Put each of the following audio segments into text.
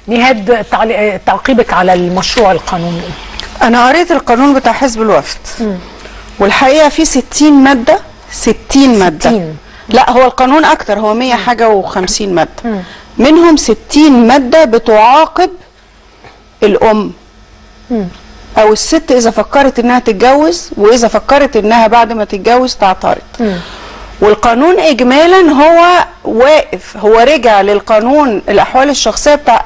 نهاد تعليق- تعقيبك على المشروع القانوني انا قريت القانون بتاع حزب الوفد والحقيقه في 60 ماده 60 ماده 60. لا هو القانون اكتر هو 100 حاجه و50 ماده منهم 60 ماده بتعاقب الام او الست اذا فكرت انها تتجوز واذا فكرت انها بعد ما تتجوز تعترض والقانون اجمالا هو واقف هو رجع للقانون الاحوال الشخصيه بتاع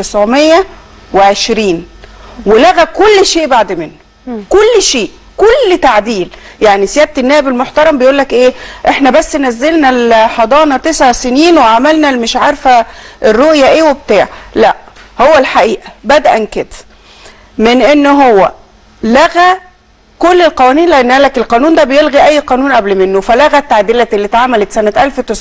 1920 ولغى كل شيء بعد منه كل شيء كل تعديل يعني سياده النائب المحترم بيقول لك ايه احنا بس نزلنا الحضانه تسع سنين وعملنا المش عارفه الرؤيه ايه وبتاع لا هو الحقيقه بدءا كده من ان هو لغى كل القوانين لان قال لك القانون ده بيلغي اي قانون قبل منه فلغى التعديلات اللي اتعملت سنه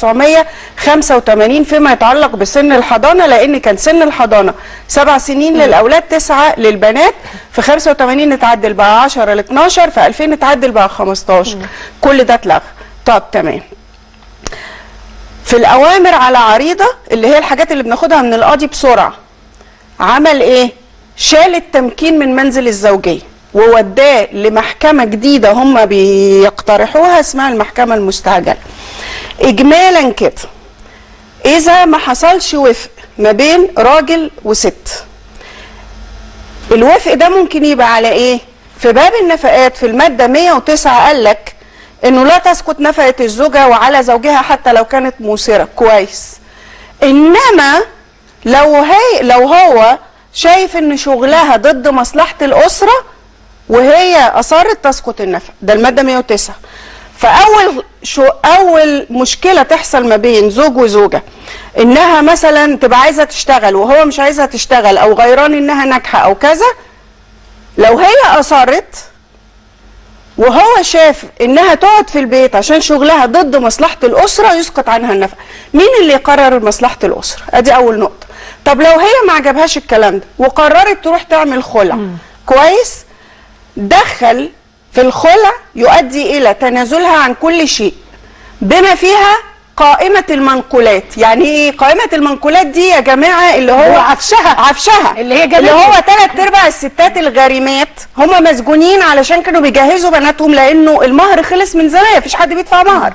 1985 فيما يتعلق بسن الحضانه لان كان سن الحضانه سبع سنين للاولاد تسعه للبنات في 85 اتعدل بقى 10 ل 12 في 2000 اتعدل بقى 15 كل ده اتلغى طب تمام في الاوامر على عريضه اللي هي الحاجات اللي بناخدها من القاضي بسرعه عمل ايه شال التمكين من منزل الزوجيه ووداه لمحكمه جديده هم بيقترحوها اسمها المحكمه المستعجله اجمالا كده اذا ما حصلش وفق ما بين راجل وست الوفق ده ممكن يبقى على ايه في باب النفقات في الماده 109 قال لك انه لا تسقط نفقه الزوجه وعلى زوجها حتى لو كانت موسره كويس انما لو هي لو هو شايف ان شغلها ضد مصلحه الاسره وهي اصرت تسقط النفقه ده الماده 109 فاول شو اول مشكله تحصل ما بين زوج وزوجه انها مثلا تبقى عايزه تشتغل وهو مش عايزها تشتغل او غيران انها ناجحه او كذا لو هي اصرت وهو شاف انها تقعد في البيت عشان شغلها ضد مصلحه الاسره يسقط عنها النفقه مين اللي يقرر مصلحه الاسره ادي اول نقطه طب لو هي ما عجبهاش الكلام ده وقررت تروح تعمل خلع كويس دخل في الخلع يؤدي الى تنازلها عن كل شيء بما فيها قائمة المنقولات يعني ايه قائمة المنقولات دي يا جماعة اللي هو هو عفشها. عفشها اللي هي اللي جابته. هو ثلاث ارباع الستات الغارمات هم مسجونين علشان كانوا بيجهزوا بناتهم لانه المهر خلص من زمان مفيش حد بيدفع مهر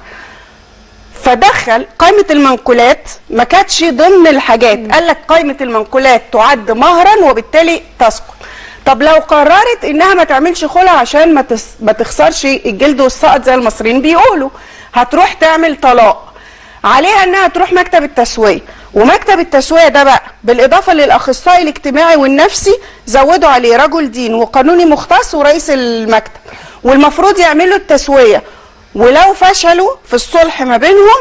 فدخل قائمة المنقولات ما كانتش ضمن الحاجات قال لك قائمة المنقولات تعد مهرا وبالتالي تسقط طب لو قررت انها ما تعملش خلع عشان ما, تس... ما تخسرش الجلد والسقط زي المصريين بيقولوا هتروح تعمل طلاق عليها انها تروح مكتب التسويه ومكتب التسويه ده بقى بالاضافه للاخصائي الاجتماعي والنفسي زودوا عليه رجل دين وقانوني مختص ورئيس المكتب والمفروض يعملوا التسويه ولو فشلوا في الصلح ما بينهم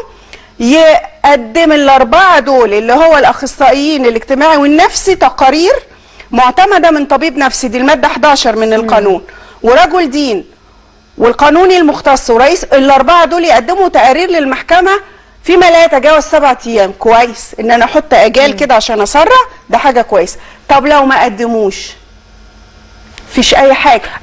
يقدم الاربعه دول اللي هو الاخصائيين الاجتماعي والنفسي تقارير معتمده من طبيب نفسي دي الماده 11 من القانون ورجل دين والقانوني المختص ورئيس الاربعه دول يقدموا تقارير للمحكمه فيما لا يتجاوز سبعة ايام كويس ان انا احط اجال كده عشان اسرع ده حاجه كويسه طب لو ما قدموش مفيش اي حاجه